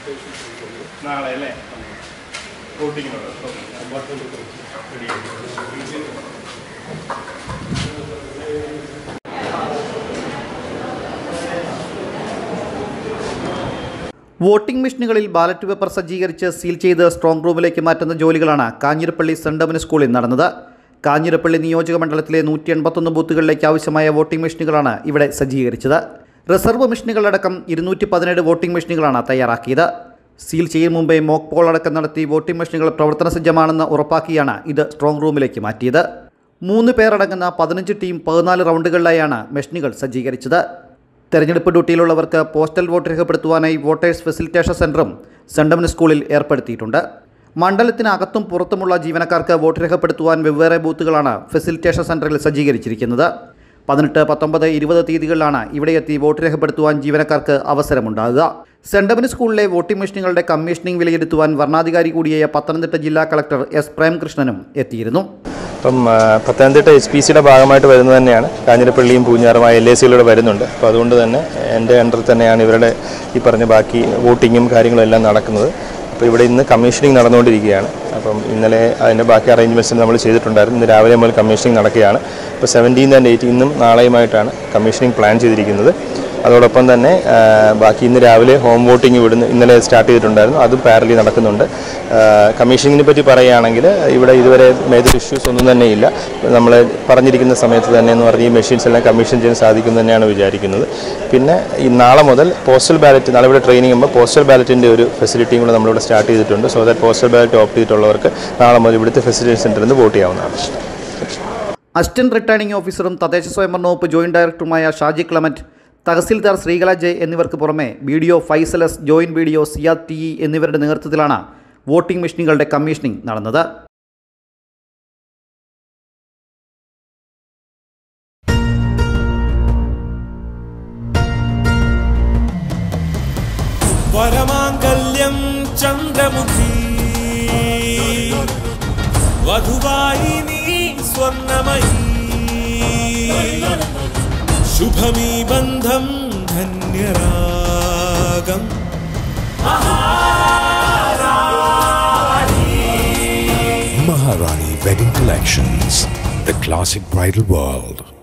നാളെ അല്ലേ വോട്ടിങ്ങിനുള്ളത് വോട്ടിംഗ് മെഷീനുകളിൽ ബാലറ്റ് പേപ്പർ സജ്ജീകരിച്ച് സീൽ ചെയ്ത് സ്ട്രോങ് റൂമിലേക്ക് മാറ്റുന്ന ജോലികളാണ് കാഞ്ഞിരപ്പള്ളി സെന്റ് ഡൊമിനിക് സ്കൂളിൽ നടന്നത് കാഞ്ഞിരപ്പള്ളി നിയോജക മണ്ഡലത്തിലെ നൂറ്റി എൺപത്തൊന്ന് ബൂത്തുകളിലേക്ക് ആവശ്യമായ വോട്ടിംഗ് മെഷീനുകളാണ് ഇവിടെ സജ്ജീകരിച്ചത് റിസർവ് മെഷീനുകളടക്കം ഇരുന്നൂറ്റി പതിനേഴ് വോട്ടിംഗ് മെഷീനുകളാണ് തയ്യാറാക്കിയത് സീൽ ചെയ്യും മുമ്പേ മോക്ക് പോൾ അടക്കം നടത്തി വോട്ടിംഗ് മെഷീനുകൾ പ്രവർത്തന സജ്ജമാണെന്ന് ഉറപ്പാക്കിയാണ് ഇത് സ്ട്രോങ് റൂമിലേക്ക് മാറ്റിയത് മൂന്ന് പേരടങ്ങുന്ന പതിനഞ്ച് ടീം പതിനാല് റൗണ്ടുകളിലായാണ് മെഷീനുകൾ സജ്ജീകരിച്ചത് തെരഞ്ഞെടുപ്പ് ഡ്യൂട്ടിയിലുള്ളവർക്ക് പോസ്റ്റൽ വോട്ട് രേഖപ്പെടുത്തുവാനായി വോട്ടേഴ്സ് ഫെസിലിറ്റേഷൻ സെൻറ്ററും സെൻഡമൻ സ്കൂളിൽ ഏർപ്പെടുത്തിയിട്ടുണ്ട് മണ്ഡലത്തിനകത്തും പുറത്തുമുള്ള ജീവനക്കാർക്ക് വോട്ട് രേഖപ്പെടുത്തുവാൻ വെവ്വേറെ ബൂത്തുകളാണ് ഫെസിലിറ്റേഷൻ സെൻറ്ററിൽ സജ്ജീകരിച്ചിരിക്കുന്നത് പതിനെട്ട് പത്തൊമ്പത് ഇരുപത് തീയതികളിലാണ് ഇവിടെ എത്തി വോട്ട് രേഖപ്പെടുത്തുവാൻ ജീവനക്കാർക്ക് അവസരമുണ്ടാകുക സെൻഡമൻ സ്കൂളിലെ വോട്ടിംഗ് മെഷീനുകളുടെ കമ്മീഷനിംഗ് വിലയിരുത്തുവാൻ വർണ്ണാധികാരി കൂടിയായ പത്തനംതിട്ട ജില്ലാ കളക്ടർ എസ് പ്രേംകൃഷ്ണനും എത്തിയിരുന്നു അപ്പം ആ, പത്തനംതിട്ട എച്ച് പി സിയുടെ ഭാഗമായിട്ട് വരുന്നത് തന്നെയാണ് കാഞ്ഞിരപ്പള്ളിയും പൂഞ്ഞാറുമായ എൽ എ സിയിലൂടെ വരുന്നുണ്ട് അപ്പോൾ അതുകൊണ്ട് തന്നെ എൻ്റെ അണ്ടറിൽ തന്നെയാണ് ഇവരുടെ ഈ പറഞ്ഞ ബാക്കി വോട്ടിങ്ങും കാര്യങ്ങളും എല്ലാം നടക്കുന്നത് അപ്പോൾ ഇവിടെ ഇന്ന് കമ്മീഷനിങ് നടന്നുകൊണ്ടിരിക്കുകയാണ് അപ്പം ഇന്നലെ അതിൻ്റെ ബാക്കി അറേഞ്ച്മെൻറ്റ്സ് നമ്മൾ ചെയ്തിട്ടുണ്ടായിരുന്നു ഇന്ന് രാവിലെ മുതൽ കമ്മീഷനിങ് നടക്കുകയാണ് ഇപ്പോൾ സെവൻറ്റീൻ ആൻഡ് എയ്റ്റീനും നാളെയുമായിട്ടാണ് കമ്മീഷനിങ് പ്ലാൻ ചെയ്തിരിക്കുന്നത് അതോടൊപ്പം തന്നെ ആ, ബാക്കി ഇന്ന് രാവിലെ ഹോം വോട്ടിംഗ് ഇവിടുന്ന് ഇന്നലെ സ്റ്റാർട്ട് ചെയ്തിട്ടുണ്ടായിരുന്നു അതും പാരലി നടക്കുന്നുണ്ട് കമ്മീഷനിങ്ങിനെ പറ്റി പറയുകയാണെങ്കിൽ ഇവിടെ ഇതുവരെ മേജർ ഇഷ്യൂസ് ഒന്നും തന്നെ ഇല്ല നമ്മൾ പറഞ്ഞിരിക്കുന്ന സമയത്ത് തന്നെ എന്ന് പറഞ്ഞ് ഈ മെഷീൻസ് എല്ലാം കമ്മീഷൻ ചെയ്യാൻ സാധിക്കും തന്നെയാണ് വിചാരിക്കുന്നത് പിന്നെ ഈ നാളെ മുതൽ പോസ്റ്റൽ ബാലറ്റ് നാളെ ഇവിടെ ട്രെയിനിങ് ചെയ്യുമ്പോൾ പോസ്റ്റൽ ബാലറ്റിൻ്റെ ഒരു ഫെസിലിറ്റിയും കൂടെ നമ്മളിവിടെ സ്റ്റാർട്ട് ചെയ്തിട്ടുണ്ട് so that postal ballot opt ചെയ്തിട്ടുള്ളവർക്ക് നാളെ മുതൽ ഇവിടുത്തെ ഫെസിലിറ്റി സെൻറ്ററിൽ നിന്ന് വോട്ട് ചെയ്യാവുന്നതാണ് അസിസ്റ്റന്റ് റിട്ടേണിംഗ് ഓഫീസറും തദ്ദേശ സ്വയംഭരണ വകുപ്പ് ജോയിന്റ് ഡയറക്ടറുമായ ഷാജി ക്ലമന്റ് തഹസിൽദാർ ശ്രീകല ജെ എന്നിവർക്ക് പുറമെ B D O Faisal S joint B D O Siyad T E എന്നിവരുടെ നേതൃത്വത്തിലാണ് വോട്ടിംഗ് മെഷീനുകളുടെ കമ്മീഷനിംഗ് നടന്നത് വരമാംഗല്യം ചന്ദ്രമുഖി വധുവായി നീ സ്വർണമയി ശുഭമീ ബന്ധം ധന്യരാഗം Maharani Wedding Collections, the classic bridal world.